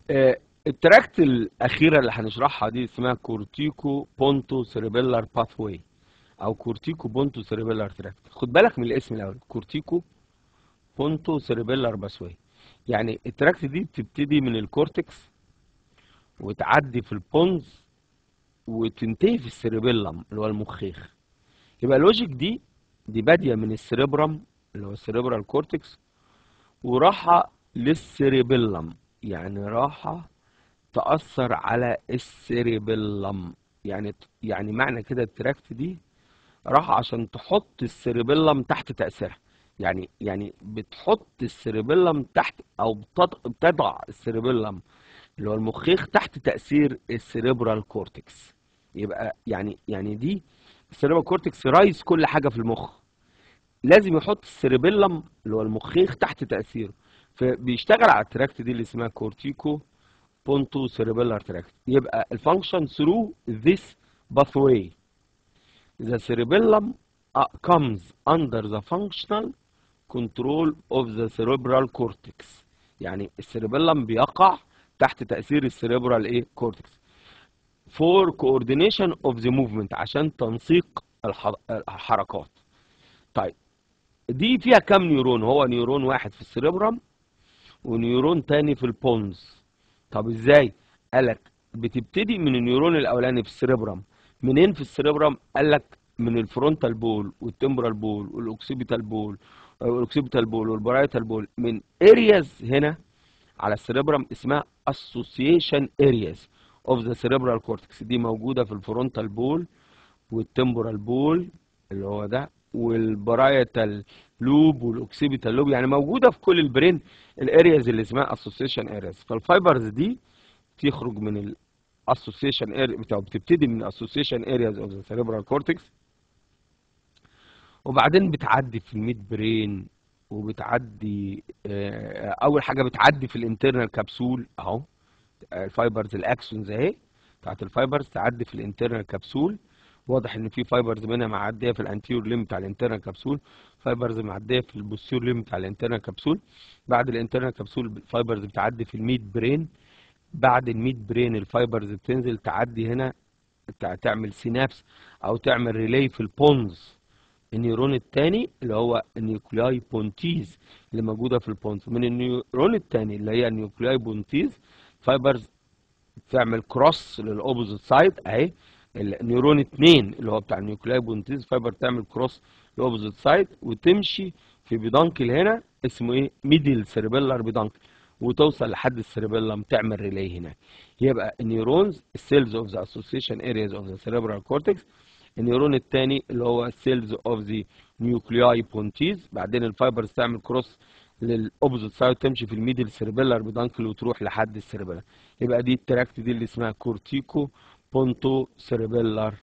آه، التراكت الاخيره اللي هنشرحها دي اسمها كورتيكو بونتو سيريبيلار باثوي او كورتيكو بونتو سيريبيلار تراكت خد بالك من الاسم الاول كورتيكو بونتو سيريبيلار باثوي يعني التراكت دي بتبتدي من الكورتكس وتعدي في البونز وتنتهي في السيريبيلم اللي هو المخيخ يبقى اللوجيك دي دي باديه من السيريبرم اللي هو السيريبرال كورتكس وراحه للسيريبيلم يعني راحه تأثر على السيريبيلم يعني يعني معنى كده التراكت دي راح عشان تحط السيريبيلم تحت تأثيرها يعني يعني بتحط السيريبيلم تحت او بتض- بتضع السيريبيلم اللي هو المخيخ تحت تأثير السيريبرال كورتكس يبقى يعني يعني دي السيريبرال كورتكس رايز كل حاجة في المخ لازم يحط السيريبيلم اللي هو المخيخ تحت تأثيره فبيشتغل على التراكت دي اللي اسمها كورتيكو بونتو سيريبيلار تراكت يبقى الفانكشن ثرو this pathway the cerebellum uh, comes under the functional control of the cerebral cortex يعني السيربيلم بيقع تحت تأثير السيريبرال ايه كورتكس for coordination of the movement عشان تنسيق الح- الحركات طيب دي فيها كام نيورون هو نيورون واحد في السيربرم ونيورون تاني في البونز طب ازاي قالك بتبتدي من النيورون الاولاني في السيربرم منين في السيربرم قالك من الفرونتال بول والتمبرال بول والاوكسيبيتال بول والاوكسيبيتال بول والبرايتال بول من ارياز هنا على السيربرم اسمها association areas of the cerebral cortex دي موجودة في الفرونتال بول والتمبرال بول اللي هو ده والبرايتال لوب والاوكسيبيتال لوب يعني موجودة في كل البرين الارياز اللي اسمها association areas فالفايبرز دي تخرج من ال association area بتاع بتبتدي من association areas of the cerebral cortex وبعدين بتعدي في الميد برين وبتعدي آه، اول حاجه بتعدي في الانترنال كبسول اهو الفايبرز الاكسونز اهي بتاعت الفايبرز تعدي في الانترنال كبسول واضح ان في فايبرز منها معديه في الانتيور ليم بتاع الانترنال كبسول فايبرز معديه في البوستيور ليم بتاع الانترنال كبسول بعد الانترنال كبسول الفايبرز بتعدي في الميد برين بعد الميد برين الفايبرز بتنزل تعدي هنا تع- تعمل سينابس او تعمل ريلي في البونز النيورون الثاني اللي هو النيوكلياي بونتيز اللي موجوده في البونز من النيورون الثاني اللي هي النيوكلياي بونتيز فايبرز تعمل كروس للاوبوزيت سايد اهي النيورون 2 اللي هو بتاع النيوكلياي بونتيز فايبر تعمل كروس للاوبوزيت سايد وتمشي في بيدانكل هنا اسمه ايه ميدل سيربيلار بيدانكل وتوصل لحد السيربيلم تعمل ريلي هناك يبقى النيورونز السيلز اوف ذا اسوسيشن ارياز اوف ذا سيربرال كورتكس النيورون الثاني اللي هو السيلز اوف ذا نيوكلياي بونتيز بعدين الفايبرز تعمل كروس للاوبوزيت سايد تمشي في الميدل سيربيلار بيدانكل وتروح لحد السيربيلم يبقى دي التراكت دي اللي اسمها كورتيكو بونتو سيربيلار